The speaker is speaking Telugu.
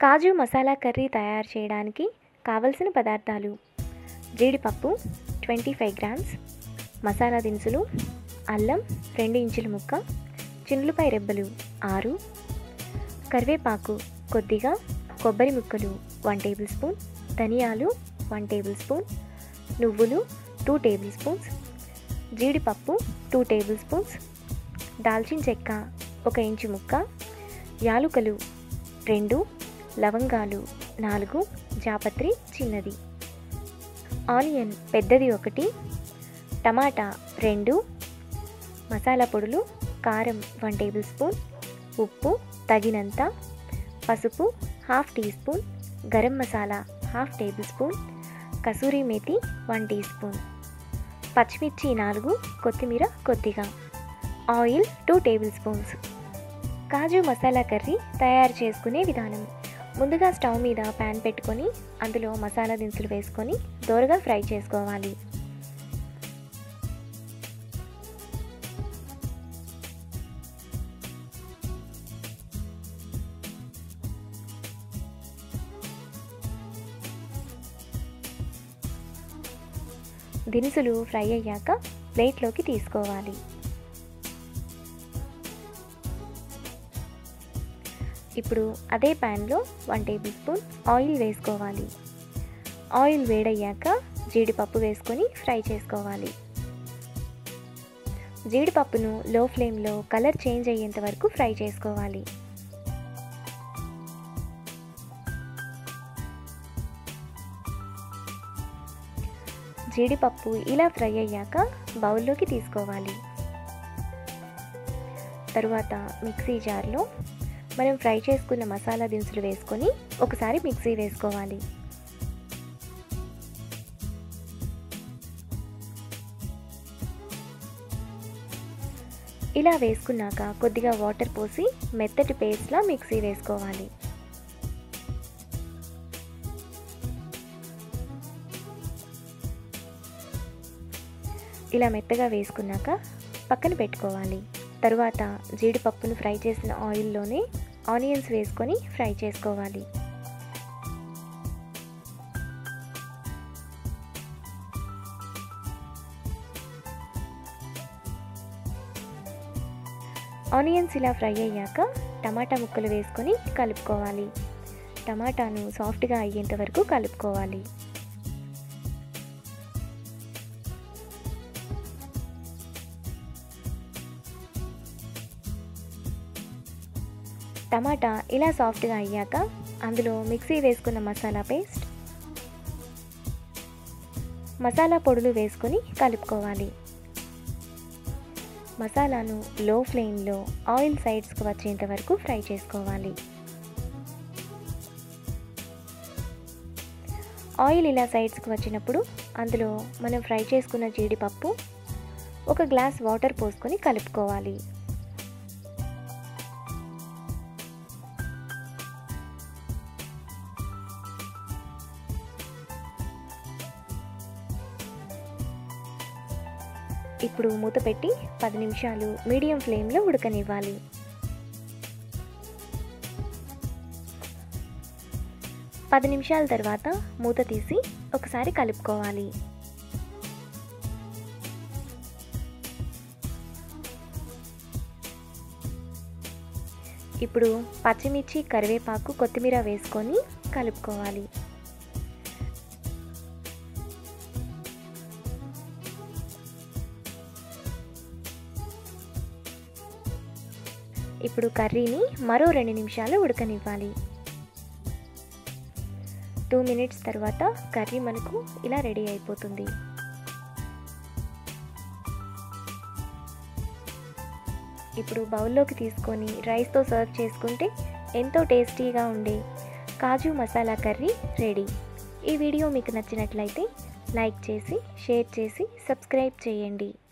కాజు మసాలా కర్రీ తయారు చేయడానికి కావలసిన పదార్థాలు జీడిపప్పు ట్వంటీ ఫైవ్ గ్రామ్స్ మసాలా దినుసులు అల్లం రెండు ఇంచుల ముక్క చిన్నులపై రెబ్బలు ఆరు కరివేపాకు కొద్దిగా కొబ్బరి ముక్కలు వన్ టేబుల్ స్పూన్ ధనియాలు వన్ టేబుల్ స్పూన్ నువ్వులు టూ టేబుల్ స్పూన్స్ జీడిపప్పు టూ టేబుల్ స్పూన్స్ దాల్చిన చెక్క ఒక ఇంచు ముక్క యాలుకలు రెండు లవంగాలు నాలుగు జాపత్రి చిన్నది ఆనియన్ పెద్దది ఒకటి టమాటా రెండు మసాలా పొడులు కారం వన్ టేబుల్ స్పూన్ ఉప్పు తగినంత పసుపు half teaspoon garam masala half tablespoon kasuri methi one teaspoon పచ్చిమిర్చి నాలుగు కొత్తిమీర కొద్దిగా oil two tablespoons kaju masala curry తయారు చేసుకునే విధానం ముందుగా స్టవ్ మీద ప్యాన్ పెట్టుకొని అందులో మసాలా దినుసులు వేసుకొని దోరగా ఫ్రై చేసుకోవాలి దినుసులు ఫ్రై అయ్యాక ప్లేట్లోకి తీసుకోవాలి ఇప్పుడు అదే ప్యాన్లో వన్ టేబుల్ స్పూన్ ఆయిల్ వేసుకోవాలి ఆయిల్ వేడయ్యాక జీడిపప్పు వేసుకొని ఫ్రై చేసుకోవాలి జీడిపప్పును లో ఫ్లేమ్లో కలర్ చేంజ్ అయ్యేంత వరకు ఫ్రై చేసుకోవాలి జీడిపప్పు ఇలా ఫ్రై అయ్యాక బౌల్లోకి తీసుకోవాలి తరువాత మిక్సీ జార్లో మనం ఫ్రై చేసుకున్న మసాలా దినుసులు వేసుకొని ఒకసారి మిక్సీ వేసుకోవాలి ఇలా వేసుకున్నాక కొద్దిగా వాటర్ పోసి మెత్తటి పేస్ట్లా మిక్సీ వేసుకోవాలి ఇలా మెత్తగా వేసుకున్నాక పక్కన పెట్టుకోవాలి తరువాత జీడిపప్పును ఫ్రై చేసిన ఆయిల్లోనే ఆనియన్స్ వేసుకొని ఫ్రై చేసుకోవాలి ఆనియన్స్ ఇలా ఫ్రై అయ్యాక టమాటా ముక్కలు వేసుకొని కలుపుకోవాలి టమాటాను సాఫ్ట్గా అయ్యేంత వరకు కలుపుకోవాలి టమాటా ఇలా సాఫ్ట్గా అయ్యాక అందులో మిక్సీ వేసుకున్న మసాలా పేస్ట్ మసాలా పొడులు వేసుకొని కలుపుకోవాలి మసాలాను లో ఫ్లేమ్లో ఆయిల్ సైడ్స్కి వచ్చేంత వరకు ఫ్రై చేసుకోవాలి ఆయిల్ ఇలా సైడ్స్కి వచ్చినప్పుడు అందులో మనం ఫ్రై చేసుకున్న జీడిపప్పు ఒక గ్లాస్ వాటర్ పోసుకొని కలుపుకోవాలి ఇప్పుడు మూత పెట్టి పది నిమిషాలు మీడియం ఫ్లేమ్లో ఉడకనివ్వాలి పది నిమిషాల తర్వాత మూత తీసి ఒకసారి కలుపుకోవాలి ఇప్పుడు పచ్చిమిర్చి కరివేపాకు కొత్తిమీర వేసుకొని కలుపుకోవాలి ఇప్పుడు కర్రీని మరో రెండు నిమిషాలు ఉడకనివ్వాలి టూ మినిట్స్ తర్వాత కర్రీ మనకు ఇలా రెడీ అయిపోతుంది ఇప్పుడు బౌల్లోకి తీసుకొని రైస్తో సర్వ్ చేసుకుంటే ఎంతో టేస్టీగా ఉండే కాజు మసాలా కర్రీ రెడీ ఈ వీడియో మీకు నచ్చినట్లయితే లైక్ చేసి షేర్ చేసి సబ్స్క్రైబ్ చేయండి